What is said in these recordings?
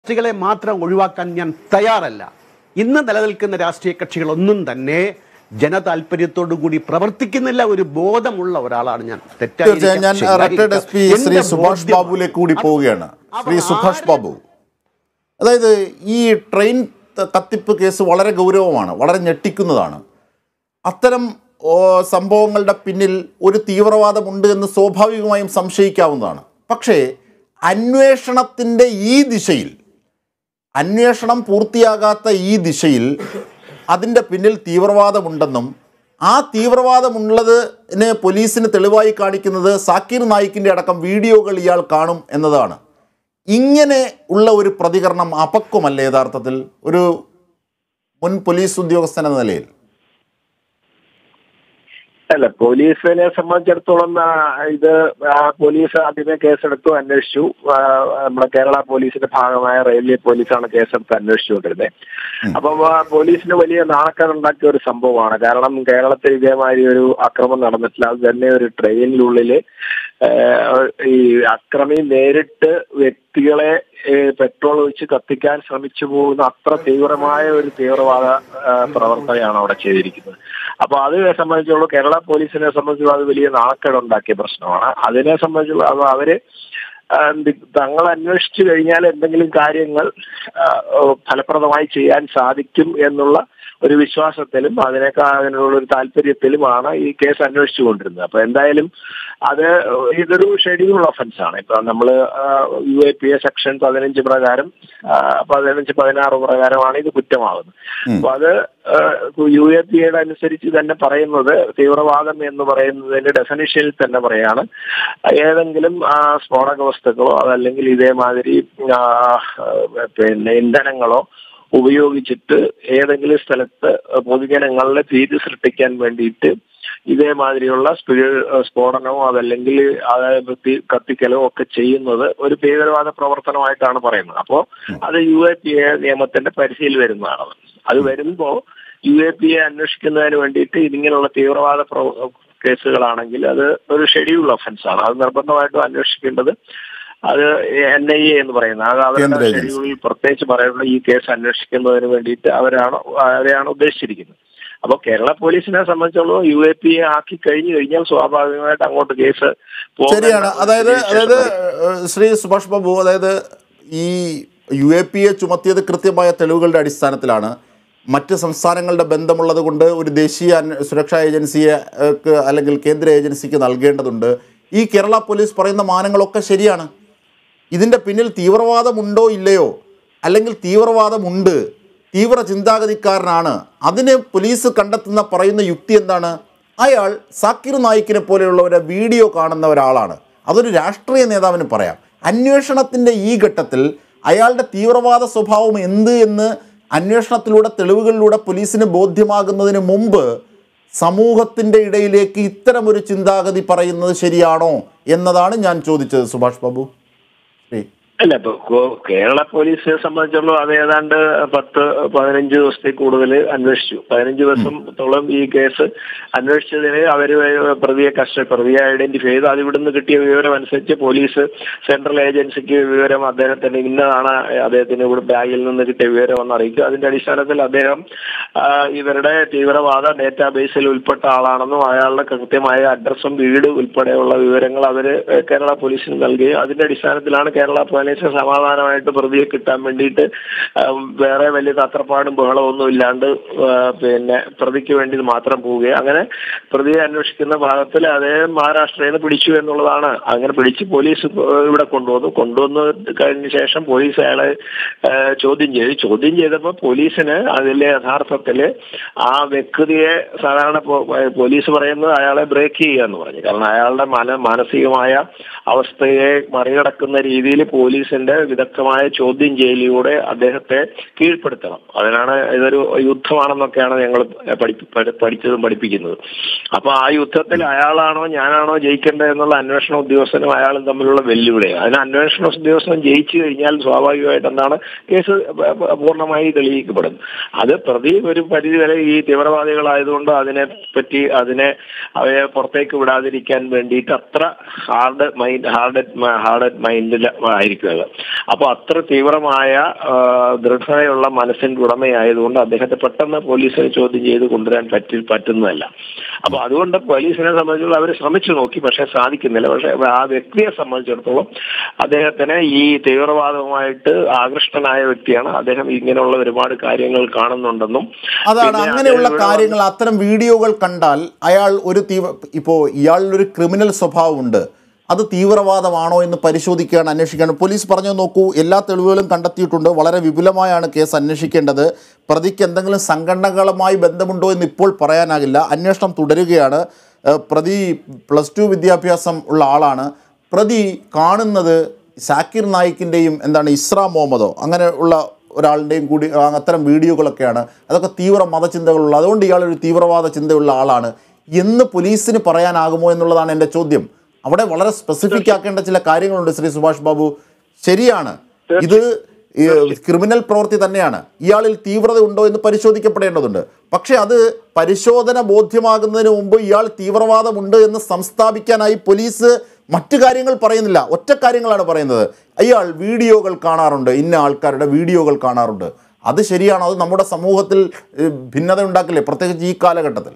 കക്ഷികളെ മാത്രം ഒഴിവാക്കാൻ ഞാൻ തയ്യാറല്ല ഇന്ന് നിലനിൽക്കുന്ന രാഷ്ട്രീയ കക്ഷികളൊന്നും തന്നെ ജനതാൽപര്യത്തോടു കൂടി പ്രവർത്തിക്കുന്നില്ല ഒരു ബോധമുള്ള ഒരാളാണ് ഞാൻ തീർച്ചയായും ഞാൻ ശരിയായിരിക്കാം, റിട്ടയർഡ് എസ് പി ശ്രീ എന്റെ സുഭാഷ് ബോധ്യം- ബാബുവിലേക്ക് കൂടി പോവുകയാണ് അപ്പോൾ ശ്രീ സുഭാഷ് ആര് ബാബു അതായത് ഈ ട്രെയിൻ ത- തട്ടിപ്പ് കേസ് വളരെ ഗൗരവമാണ് വളരെ ഞെട്ടിക്കുന്നതാണ് അത്തരം ഓ, സംഭവങ്ങളുടെ പിന്നിൽ ഒരു തീവ്രവാദമുണ്ട് എന്ന് സ്വാഭാവികമായും സംശയിക്കാവുന്നതാണ് പക്ഷേ അന്വേഷണത്തിൻ്റെ ഈ ദിശയിൽ അന്വേഷണം പൂർത്തിയാകാത്ത ഈ ദിശയിൽ അതിൻ്റെ പിന്നിൽ തീവ്രവാദമുണ്ടെന്നും ആ തീവ്രവാദമുള്ളതിന് പോലീസിന് തെളിവായി കാണിക്കുന്നത് സാക്കിർ നായിക്കിൻ്റെ അടക്കം വീഡിയോകൾ ഇയാൾ കാണും എന്നതാണ് ഇങ്ങനെ ഉള്ള ഒരു പ്രതികരണം അപക്വമല്ലേ യഥാർത്ഥത്തിൽ ഒരു മുൻ പോലീസ് ഉദ്യോഗസ്ഥൻ എന്ന നിലയിൽ അല്ല പോലീസിനെ സംബന്ധിച്ചിടത്തോളം ആ, ഇത് ആ, പോലീസ് ആദ്യമേ കേസെടുത്തു അന്വേഷിച്ചു ആ, നമ്മുടെ കേരള പോലീസിന്റെ ഭാഗമായ റെയിൽവേ പോലീസാണ് കേസെടുത്ത് അന്വേഷിച്ചുകൊണ്ടിരുന്നത് അപ്പം ആ, പോലീസിന് വലിയ നാണക്കേടുണ്ടാക്കിയ ഒരു സംഭവമാണ് കാരണം കേരളത്തിൽ ഇതേമാതിരി ഒരു അക്രമം നടന്നിട്ടില്ല അത് തന്നെ ഒരു ട്രെയിനിനുള്ളില് ഏഹ്, ഈ അക്രമി നേരിട്ട് വ്യക്തികളെ ഏഹ്, പെട്രോൾ ഒഴിച്ച് കത്തിക്കാൻ ശ്രമിച്ചു പോകുന്ന അത്ര തീവ്രമായ ഒരു തീവ്രവാദ ആ, പ്രവർത്തനയാണ് അവിടെ ചെയ്തിരിക്കുന്നത് അപ്പൊ അത് സംബന്ധിച്ചുള്ള കേരള പോലീസിനെ സംബന്ധിച്ചുള്ള അത് വലിയ നാണക്കേടുണ്ടാക്കിയ പ്രശ്നമാണ് അതിനെ സംബന്ധിച്ചുള്ള അത് അവര് ആ, എന്ത് തങ്ങൾ അന്വേഷിച്ചു കഴിഞ്ഞാൽ എന്തെങ്കിലും കാര്യങ്ങൾ ആ, ഫലപ്രദമായി ചെയ്യാൻ സാധിക്കും എന്നുള്ള ഒരു വിശ്വാസത്തിലും അതിനേക്കാൾ അതിനുള്ള ഒരു താല്പര്യത്തിലുമാണ് ഈ കേസ് അന്വേഷിച്ചു കൊണ്ടിരുന്നത് അപ്പൊ എന്തായാലും അത് ഇതൊരു ഷെഡ്യൂൾ ഒഫൻസ് ആണ് ഇപ്പൊ നമ്മൾ U A P A section പതിനഞ്ച് പ്രകാരം ആ, പതിനഞ്ച് പതിനാറ് പ്രകാരമാണ് ഇത് കുറ്റമാകുന്നത് അപ്പൊ അത് യു എ പി എയുടെ അനുസരിച്ച് തന്നെ പറയുന്നത് തീവ്രവാദം എന്ന് പറയുന്നതിന്റെ ഡെഫിനിഷനിൽ തന്നെ പറയാണ് ഏതെങ്കിലും ആ, സ്ഫോടക വസ്തുക്കളോ അതല്ലെങ്കിൽ ഇതേമാതിരി ആ, പിന്നെ ഇന്ധനങ്ങളോ ഉപയോഗിച്ചിട്ട് ഏതെങ്കിലും സ്ഥലത്ത് പൊതുജനങ്ങളുടെ ഭീതി സൃഷ്ടിക്കാൻ വേണ്ടിയിട്ട് ഇതേമാതിരിയുള്ള സ്പീഡ് സ്ഫോടനമോ അതല്ലെങ്കിൽ അതായത് തീ കത്തിക്കലോ ഒക്കെ ചെയ്യുന്നത് ഒരു ഭീകരവാദ പ്രവർത്തനമായിട്ടാണ് പറയുന്നത് അപ്പോ അത് യു എ പി എ നിയമത്തിന്റെ പരിധിയിൽ വരുന്നതാണ് അത് വരുമ്പോ യു എ പി എ അന്വേഷിക്കുന്നതിന് വേണ്ടിയിട്ട് ഇതിങ്ങനെയുള്ള തീവ്രവാദ പ്രവ- കേസുകളാണെങ്കിൽ അത് ഒരു ഷെഡ്യൂൾ ഒഫൻസ് ആണ് അത് നിർബന്ധമായിട്ടും അന്വേഷിക്കേണ്ടത് അത് എൻ ഐ എ എന്ന് പറയുന്നത് അത് കേന്ദ്ര അവരുടെ ഏജൻസി. ഷെഡ്യൂളിൽ പ്രത്യേകിച്ച് പറയുന്നത് ഈ കേസ് അന്വേഷിക്കുന്നതിന് വേണ്ടിയിട്ട് അവരാണ് അവരെയാണ് ഉദ്ദേശിച്ചിരിക്കുന്നത് അപ്പൊ കേരള പോലീസിനെ സംബന്ധിച്ചോളം യു എ പി ആക്കി കഴിഞ്ഞു കഴിഞ്ഞാൽ സ്വാഭാവികമായിട്ട് അങ്ങോട്ട് കേസ് പോകേണ്ട ശരിയാണ് ഒരു അതായത് സ്ഥിതിവിശേഷം അതായത് വരും. ഏഹ്, ശ്രീ സുഭാഷ് ബാബു അതായത് ഈ യു എ പി എ ചുമത്തിയത് കൃത്യമായ തെളിവുകളുടെ അടിസ്ഥാനത്തിലാണ് മറ്റ് സംസ്ഥാനങ്ങളുടെ ബന്ധമുള്ളത് കൊണ്ട് ഒരു ദേശീയ അന്വ- സുരക്ഷാ ഏജൻസിയെ ഏഹ്, ക്ക് അല്ലെങ്കിൽ കേന്ദ്ര ഏജൻസിക്ക് നൽകേണ്ടതുണ്ട് ഈ കേരള പോലീസ് പറയുന്ന മാനങ്ങളൊക്കെ ശരിയാണ് ഇതിൻ്റെ പിന്നിൽ തീവ്രവാദമുണ്ടോ ഇല്ലയോ അല്ലെങ്കിൽ തീവ്രവാദമുണ്ട് തീവ്ര ചിന്താഗതിക്കാരനാണ് അതിന് പോലീസ് കണ്ടെത്തുന്ന പറയുന്ന യുക്തി എന്താണ് അയാൾ സാക്കിർ നായിക്കിനെ പോലെയുള്ളവരെ വീഡിയോ കാണുന്ന ഒരാളാണ് അതൊരു രാഷ്ട്രീയ നേതാവിന് പറയാം അന്വേഷണത്തിൻ്റെ ഈ ഘട്ടത്തിൽ അയാളുടെ തീവ്രവാദ സ്വഭാവം എന്ത് എന്ന് അന്വേഷണത്തിലൂടെ തെളിവുകളിലൂടെ പോലീസിന് ബോധ്യമാകുന്നതിന് മുമ്പ് സമൂഹത്തിൻ്റെ ഇടയിലേക്ക് ഇത്തരമൊരു ചിന്താഗതി പറയുന്നത് ശരിയാണോ എന്നതാണ് ഞാൻ ചോദിച്ചത് സുഭാഷ് ബാബു ശ്രീ അല്ല ഇപ്പൊ കോ- കേരള പോലീസിനെ സംബന്ധിച്ചുള്ള അത് ഏതാണ്ട് പത്ത് പതിനഞ്ച് ദിവസത്തിൽ കൂടുതൽ അന്വേഷിച്ചു പതിനഞ്ച് ദിവസത്തോളം ഈ കേസ് അന്വേഷിച്ചതിന് അവര് പ്രതിയെ കസ്റ്റ പ്രതിയെ ഐഡന്റിഫൈ ചെയ്ത് അത് ഇവിടുന്ന് കിട്ടിയ വിവരം അനുസരിച്ച് പോലീസ് സെൻട്രൽ ഏജൻസിക്ക് വിവരം അദ്ദേഹത്തിന് ഇന്നതാണ് അദ്ദേഹത്തിന് ഇവിടെ ബാഗിൽ നിന്ന് കിട്ടിയ വിവരം എന്ന് അറിയിക്കും അതിന്റെ അടിസ്ഥാനത്തിൽ അദ്ദേഹം ആ, ഇവരുടെ തീവ്രവാദ ഡേറ്റാബേസിൽ ഉൾപ്പെട്ട ആളാണെന്നും അയാളുടെ കൃത്യമായ അഡ്രസ്സും വീട് ഉൾപ്പെടെയുള്ള വിവരങ്ങൾ അവര് കേരള പോലീസിന് നൽകുകയും അതിന്റെ അടിസ്ഥാനത്തിലാണ് കേരള പോലീസ് സമാധാനമായിട്ട് പ്രതിയെ കിട്ടാൻ വേണ്ടിയിട്ട് ആ, വേറെ വലിയ തത്രപ്പാടും ബഹളവും ഒന്നും ഇല്ലാണ്ട് ആ, പിന്നെ പ്രതിക്ക് വേണ്ടി മാത്രം പോവുകയും അങ്ങനെ പ്രതിയെ അന്വേഷിക്കുന്ന ഭാഗത്തിൽ അദ്ദേഹം മഹാരാഷ്ട്രയിൽ നിന്ന് പിടിച്ചു എന്നുള്ളതാണ് അങ്ങനെ പിടിച്ച് പോലീസ് ഇവിടെ കൊണ്ടുവന്നു കൊണ്ടുവന്ന് കഴിഞ്ഞ ശേഷം പോലീസ് അയാളെ ആ, ചോദ്യം ചെയ്തു ചോദ്യം ചെയ്തപ്പോൾ പോലീസിന് അതിലെ യഥാർത്ഥത്തില് ആ വ്യക്തിയെ സാധാരണ പോ- പോലീസ് പറയുന്നത് അയാളെ ബ്രേക്ക് ചെയ്യുക എന്ന് പറഞ്ഞു കാരണം അയാളുടെ മന മാനസികമായ അവസ്ഥയെ മറികടക്കുന്ന രീതിയിൽ പോലീസിന്റെ വിദഗ്ധമായ ചോദ്യം ചെയ്യലിലൂടെ അദ്ദേഹത്തെ കീഴ്പ്പെടുത്തണം അതിനാണ് ഇതൊരു യുദ്ധമാണെന്നൊക്കെയാണ് ഞങ്ങൾ പഠിപ്പി പഠി- പഠിച്ചതും പഠിപ്പിക്കുന്നത് അപ്പൊ ആ യുദ്ധത്തിൽ അയാളാണോ ഞാനാണോ ജയിക്കേണ്ടത് എന്നുള്ള അന്വേഷണ ഉദ്യോഗസ്ഥനും അയാളും തമ്മിലുള്ള വെല്ലുവിളി അതിന് അന്വേഷണ ഉദ്യോഗസ്ഥൻ ജയിച്ചു കഴിഞ്ഞാൽ സ്വാഭാവികമായിട്ട് എന്താണ് കേസ് പ- പ- പൂർണ്ണമായി തെളിയിക്കപ്പെടും അത് പ്രതി ഒരു പരിധി വരെ ഈ തീവ്രവാദികളായതുകൊണ്ട് അതിനെ പറ്റി അതിനെ അവയെ പുറത്തേക്ക് വിടാതിരിക്കാൻ വേണ്ടിയിട്ട് അത്ര ഹാർഡ് മൈൻഡ് ഹാർഡ് ഹാർഡ് മൈൻഡിൽ ആയിരിക്കും പ്രവർത്തിക്കുന്നത് അപ്പോൾ അത്ര തീവ്രമായ ആ, ദൃഢതയുള്ള മനസ്സിന്റെ ഉടമയായതുകൊണ്ട് അദ്ദേഹത്തെ പെട്ടെന്ന് പോലീസിനെ ചോദ്യം ചെയ്ത് കൊണ്ടുവരാൻ പറ്റി പറ്റുന്നതല്ല അപ്പൊ അതുകൊണ്ട് പോലീസിനെ സംബന്ധിച്ചുള്ള അവർ ശ്രമിച്ചു നോക്കി പക്ഷെ സാധിക്കുന്നില്ല പക്ഷെ ആ വ്യക്തിയെ സംബന്ധിച്ചിടത്തോളം അദ്ദേഹത്തിന് ഈ തീവ്രവാദവുമായിട്ട് ആകൃഷ്ടനായ വ്യക്തിയാണ് അദ്ദേഹം ഇങ്ങനെയുള്ള ഒരുപാട് കാര്യങ്ങൾ കാണുന്നുണ്ടെന്നും അതാണ് പിന്നെ അങ്ങനെയുള്ള അദ്ദേഹം ഇവിടെ കാര്യങ്ങൾ അത്തരം വീഡിയോകൾ കണ്ടാൽ അയാൾ ഒരു തീവ്ര ഇപ്പോൾ ഇയാളിലൊരു ക്രിമിനൽ സ്വഭാവമുണ്ട് അത് തീവ്രവാദമാണോ എന്ന് പരിശോധിക്കുകയാണ് അന്വേഷിക്കുകയാണ് പോലീസ് പറഞ്ഞു നോക്കൂ എല്ലാ തെളിവുകളും കണ്ടെത്തിയിട്ടുണ്ട് വളരെ വിപുലമായാണ് കേസ് അന്വേഷിക്കേണ്ടത് പ്രതിക്ക് എന്തെങ്കിലും സംഘടനകളുമായി ബന്ധമുണ്ടോ എന്ന് ഇപ്പോൾ പറയാനാകില്ല അന്വേഷണം തുടരുകയാണ് ഏഹ് പ്രതി പ്ലസ് ടു വിദ്യാഭ്യാസം ഉള്ള ആളാണ് പ്രതി കാണുന്നത് സാക്കിർ നായിക്കിൻ്റെയും എന്താണ് ഇസ്രാ മുഹമ്മദോ അങ്ങനെ ഉള്ള ഒരാളുടെയും കൂടി ആ, അത്തരം വീഡിയോകളൊക്കെയാണ് അതൊക്കെ തീവ്ര മതചിന്തകളുള്ള അതുകൊണ്ട് ഇയാളൊരു തീവ്രവാദ ചിന്തയുള്ള ആളാണ് എന്ന് പോലീസിന് പറയാനാകുമോ എന്നുള്ളതാണ് എൻ്റെ ചോദ്യം അവിടെ വളരെ സ്പെസിഫിക് ആക്കേണ്ട ചില കാര്യങ്ങളുണ്ട് ശ്രീ സുഭാഷ് ബാബു ശരിയാണ് ഇത് ഈ ക്രിമിനൽ പ്രവൃത്തി തന്നെയാണ് ഇയാളിൽ തീവ്രത ഉണ്ടോ എന്ന് പരിശോധിക്കപ്പെടേണ്ടതുണ്ട് പക്ഷേ അത് പരിശോധന ബോധ്യമാകുന്നതിന് മുമ്പ് ഇയാൾ തീവ്രവാദമുണ്ട് എന്ന് സംസ്ഥാപിക്കാനായി പോലീസ് മറ്റു കാര്യങ്ങൾ പറയുന്നില്ല ഒറ്റ കാര്യങ്ങളാണ് പറയുന്നത് അയാൾ വീഡിയോകൾ കാണാറുണ്ട് ഇന്ന ആൾക്കാരുടെ വീഡിയോകൾ കാണാറുണ്ട് അത് ശരിയാണോ അത് നമ്മുടെ സമൂഹത്തിൽ ഏഹ്, ഭിന്നത ഉണ്ടാക്കില്ലേ പ്രത്യേകിച്ച് ഈ കാലഘട്ടത്തിൽ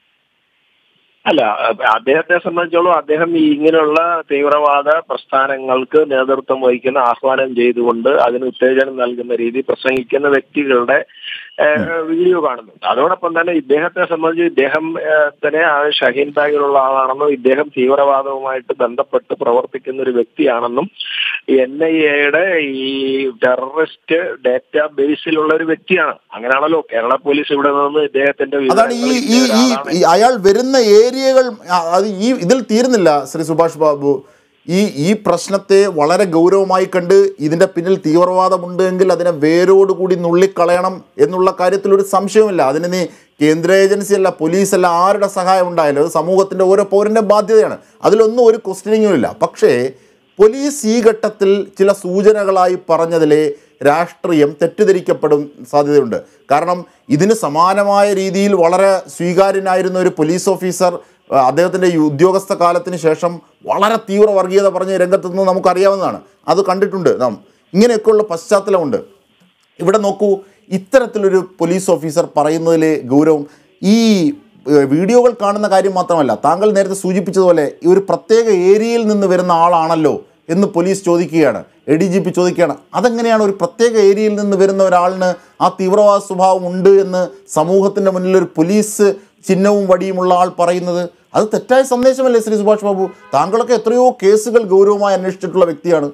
അല്ല അഹ് അദ്ദേഹത്തെ സംബന്ധിച്ചോളം അദ്ദേഹം ഈ ഇങ്ങനെയുള്ള തീവ്രവാദ പ്രസ്ഥാനങ്ങൾക്ക് നേതൃത്വം വഹിക്കുന്ന ആഹ്വാനം ചെയ്തുകൊണ്ട് അതിന് ഉത്തേജനം നൽകുന്ന രീതി പ്രസംഗിക്കുന്ന വ്യക്തികളുടെ ഏഹ്, വീഡിയോ കാണുന്നുണ്ട് അതോടൊപ്പം തന്നെ ഇദ്ദേഹത്തെ സംബന്ധിച്ച് ഇദ്ദേഹം ഏഹ്, തന്നെ ആ ഷഹീൻ ബാഗിലുള്ള ആളാണെന്നും ഇദ്ദേഹം തീവ്രവാദവുമായിട്ട് ബന്ധപ്പെട്ട് പ്രവർത്തിക്കുന്ന ഒരു വ്യക്തിയാണെന്നും എൻ ഐ എയുടെ ഈ ടെററിസ്റ്റ് ഡേറ്റാ ബേസിലുള്ള ഒരു വ്യക്തിയാണ് അങ്ങനെയാണല്ലോ കേരള പോലീസ് ഇവിടെ നിന്ന് ഇദ്ദേഹത്തിന്റെ അതാണ് ഈ വിവരങ്ങൾ ഈ ഇന്ന ഈ ഒരാളാണ് ഈ അയാൾ വരുന്ന ഏരിയകൾ ആ, അത് ഈ ഇതിൽ തീരുന്നില്ല ശ്രീ സുഭാഷ് ബാബു ഈ ഈ പ്രശ്നത്തെ വളരെ ഗൗരവമായി കണ്ട് ഇതിൻ്റെ പിന്നിൽ തീവ്രവാദമുണ്ട് എങ്കിൽ അതിനെ വേരോടുകൂടി നുള്ളിക്കളയണം എന്നുള്ള കാര്യത്തിൽ ഒരു സംശയവുമില്ല അതിന് നീ കേന്ദ്ര ഏജൻസി അല്ല പോലീസ് അല്ല ആരുടെ സഹായം ഉണ്ടായാലും അത് സമൂഹത്തിൻ്റെ ഓരോ പൗരൻ്റെ ബാധ്യതയാണ് അതിലൊന്നും ഒരു ക്വസ്റ്റ്യനിങ്ങും ഇല്ല പക്ഷേ പോലീസ് ഈ ഘട്ടത്തിൽ ചില സൂചനകളായി പറഞ്ഞതിലെ രാഷ്ട്രീയം തെറ്റിദ്ധരിക്കപ്പെടും സാധ്യതയുണ്ട് കാരണം ഇതിന് സമാനമായ രീതിയിൽ വളരെ സ്വീകാര്യനായിരുന്ന ഒരു പോലീസ് ഓഫീസർ ആ, അദ്ദേഹത്തിൻ്റെ ഈ ഉദ്യോഗസ്ഥ കാലത്തിന് ശേഷം വളരെ തീവ്ര വർഗീയത പറഞ്ഞ് രംഗത്തെന്ന് നമുക്കറിയാവുന്നതാണ് അത് കണ്ടിട്ടുണ്ട് നാം ഇങ്ങനെയൊക്കെയുള്ള പശ്ചാത്തലമുണ്ട് ഇവിടെ നോക്കൂ ഇത്തരത്തിലൊരു പോലീസ് ഓഫീസർ പറയുന്നതിലെ ഗൗരവം ഈ ഏഹ്, വീഡിയോകൾ കാണുന്ന കാര്യം മാത്രമല്ല താങ്കൾ നേരത്തെ സൂചിപ്പിച്ചതുപോലെ ഈ ഒരു പ്രത്യേക ഏരിയയിൽ നിന്ന് വരുന്ന ആളാണല്ലോ എന്ന് പോലീസ് ചോദിക്കുകയാണ് എ ഡി ജി പി ചോദിക്കുകയാണ് അതെങ്ങനെയാണ് ഒരു പ്രത്യേക ഏരിയയിൽ നിന്ന് വരുന്ന ഒരാളിന് ആ തീവ്രവാദ സ്വഭാവം ഉണ്ട് എന്ന് സമൂഹത്തിൻ്റെ മുന്നിൽ ഒരു പോലീസ് ചിഹ്നവും വടിയുമുള്ള ആൾ പറയുന്നത് അത് തെറ്റായ സന്ദേശമല്ലേ ശ്രീ സുഭാഷ് ബാബു താങ്കളൊക്കെ എത്രയോ കേസുകൾ ഗൗരവമായി അന്വേഷിച്ചിട്ടുള്ള വ്യക്തിയാണ്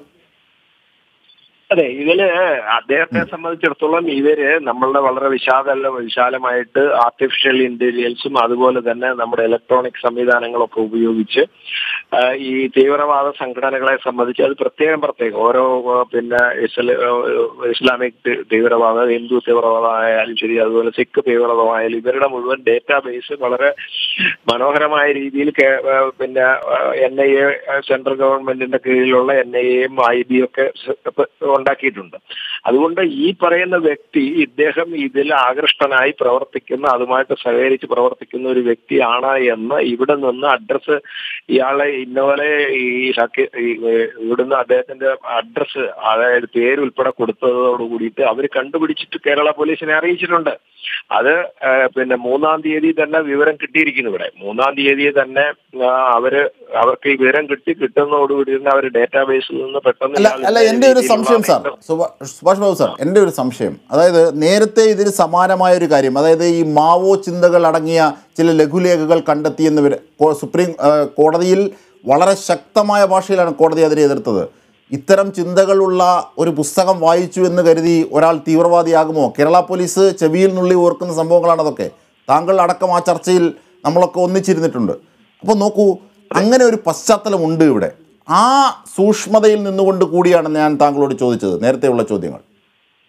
അതെ ഇതില് അദ്ദേഹത്തെ സംബന്ധിച്ചിടത്തോളം ഇവര് നമ്മളുടെ വളരെ വിശാല വിശാലമായിട്ട് ആർട്ടിഫിഷ്യൽ ഇന്റലിജൻസും അതുപോലെ തന്നെ നമ്മുടെ ഇലക്ട്രോണിക് സംവിധാനങ്ങളൊക്കെ ഉപയോഗിച്ച് ആ, ഈ തീവ്രവാദ സംഘടനകളെ സംബന്ധിച്ച് അത് പ്രത്യേകം പ്രത്യേകം ഓരോ ആ, പിന്നെ ഇസ്ല- ആ, ഇസ്ലാമിക് തി- തീവ്രവാദം ഹിന്ദു തീവ്രവാദമായാലും ശരി അതുപോലെ സിഖ് തീവ്രവാദമായാലും ഇവരുടെ മുഴുവൻ ഡേറ്റാ ബേസ് വളരെ മനോഹരമായ രീതിയിൽ കേ- ആ, പിന്നെ എൻ ഐ എ സെൻട്രൽ ഗവൺമെന്റിന്റെ കീഴിലുള്ള എൻ ഐ എയും ഐ ബി ഒക്കെ സ- പ- ഉണ്ടാക്കിയിട്ടുണ്ട് അതുകൊണ്ട് ഈ പറയുന്ന വ്യക്തി ഇദ്ദേഹം ഇതിൽ ആകൃഷ്ടനായി പ്രവർത്തിക്കുന്ന അതുമായിട്ട് സഹകരിച്ച് പ്രവർത്തിക്കുന്ന ഒരു വ്യക്തിയാണ് എന്ന് ഇവിടെ നിന്ന് അഡ്രസ്സ് ഇയാളെ ഇന്നപോലെ ഈ ഷക്കി ഈ, ഏഹ്, ഇവിടുന്ന് അദ്ദേഹത്തിന്റെ അഡ്രസ്സ് അതായത് പേര് ഉൾപ്പെടെ കൊടുത്തതോട് കൂടിയിട്ട് അവർ കണ്ടുപിടിച്ചിട്ട് കേരള പോലീസിനെ അറിയിച്ചിട്ടുണ്ട് അത് ഏഹ്, പിന്നെ മൂന്നാം തീയതി തന്നെ വിവരം കിട്ടിയിരിക്കുന്നു ഇവിടെ മൂന്നാം തീയതി തന്നെ ആ, അവര് അവർക്ക് ഈ വിവരം കിട്ടി കിട്ടുന്നതോടുകൂടി തന്നെ അവർ ഡേറ്റാബേസിൽ നിന്ന് പെട്ടെന്ന് അല്ല ഇയാൾ അല്ല ഇന്ന എൻ്റെ ഒരു രീതിയിലുള്ള സംശയം സാർ സുഭാ- സുഭാഷ് ബാബു സാർ എൻ്റെ ഒരു സംശയം അതായത് നേരത്തെ ഇതിന് സമാനമായ ഒരു കാര്യം അതായത് ഈ മാവോ ചിന്തകൾ അടങ്ങിയ ചില ലഘുലേഖകൾ കണ്ടെത്തിയെന്ന് വരെ കോ- സുപ്രീം ആ, കോടതിയിൽ വളരെ ശക്തമായ ഭാഷയിലാണ് കോടതി അതിനെ എതിർത്തത് ഇത്തരം ചിന്തകളുള്ള ഒരു പുസ്തകം വായിച്ചു എന്ന് കരുതി ഒരാൾ തീവ്രവാദിയാകുമോ കേരള പോലീസ് ചെവിയിൽ നുള്ളി ഓർക്കുന്ന സംഭവങ്ങളാണ് അതൊക്കെ താങ്കൾ അടക്കം ആ ചർച്ചയിൽ നമ്മളൊക്കെ ഒന്നിച്ചിരുന്നിട്ടുണ്ട് അപ്പോൾ നോക്കൂ അങ്ങനെ ഒരു പശ്ചാത്തലമുണ്ട് ഇവിടെ ആ സൂക്ഷ്മതയിൽ നിന്നുകൊണ്ട് കൂടിയാണ് ഞാൻ താങ്കളോട് ചോദിച്ചത് നേരത്തെയുള്ള ചോദ്യങ്ങൾ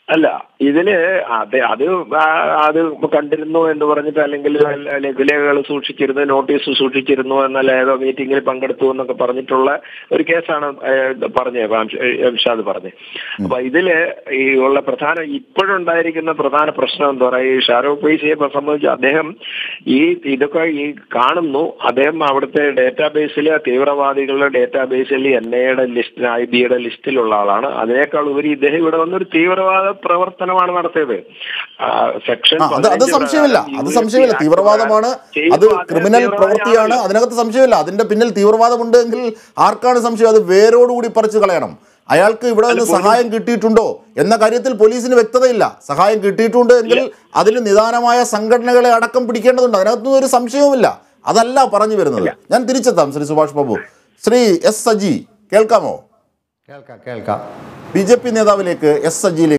അല്ല ഇതില് അത് അത് ആ, അത് കണ്ടിരുന്നു എന്ന് പറഞ്ഞിട്ട് അല്ലെങ്കിൽ ലഘുലേഖകൾ സൂക്ഷിച്ചിരുന്നു നോട്ടീസ് സൂക്ഷിച്ചിരുന്നു എന്നല്ല ഏതോ മീറ്റിംഗിൽ പങ്കെടുത്തു എന്നൊക്കെ പറഞ്ഞിട്ടുള്ള ഒരു കേസാണ് പറഞ്ഞത് എംഷാദ് പറഞ്ഞത് അപ്പൊ ഇതില് ഈ ഉള്ള പ്രധാന ഇപ്പോഴുണ്ടായിരിക്കുന്ന പ്രധാന പ്രശ്നം എന്താ പറയുക ഈ ഷാരൂഖ് പൈസയെ സംബന്ധിച്ച് അദ്ദേഹം ഈ ഇതൊക്കെ ഈ കാണുന്നു അദ്ദേഹം അവിടുത്തെ ഡേറ്റാബേസിൽ തീവ്രവാദികളുടെ ഡേറ്റാബേസിൽ എൻ എയുടെ ലിസ്റ്റ് ഐ ബിയുടെ ലിസ്റ്റിലുള്ള ആളാണ് അതിനേക്കാൾ ഉപരി ഇദ്ദേഹം ഇവിടെ വന്നൊരു തീവ്രവാദ പ്രവർത്തനമാണ് നടത്തിയത് ആ, സെക്ഷൻ ആ, അത് അത് 15 സംശയമില്ല അത് പ്രകാരം സംശയമില്ല UAP തീവ്രവാദമാണ് ചെയ്തു അത് അദ്ദേഹം ക്രിമിനൽ തീവ്രവാദിയാണല്ലോ. പ്രവൃത്തിയാണ് അതിനകത്ത് സംശയമില്ല അതിന്റെ പിന്നിൽ തീവ്രവാദമുണ്ട് എങ്കിൽ ആർക്കാണ് സംശയം അത് വേരോടുകൂടി പറിച്ചു കളയണം അയാൾക്ക് ഇവിടെ നിന്ന് സഹായം കിട്ടിയിട്ടുണ്ടോ എന്ന കാര്യത്തിൽ പോലീസിന് വ്യക്തതയില്ല സഹായം കിട്ടിയിട്ടുണ്ട് എങ്കിൽ അതിന് നിദാനമായ സംഘടനകളെ അടക്കം പിടിക്കേണ്ടതുണ്ട് അതിനകത്തൊന്നും ഒരു സംശയവുമില്ല അതല്ല പറഞ്ഞു വരുന്നത് ഞാൻ തിരിച്ചെത്താം ശ്രീ സുഭാഷ് ബാബു ശ്രീ എസ് സജി കേൾക്കാമോ കേൾക്കാം കേൾക്കാം ബി ജെ പി നേതാവിലേക്ക് എസ് സജിയിലേക്ക്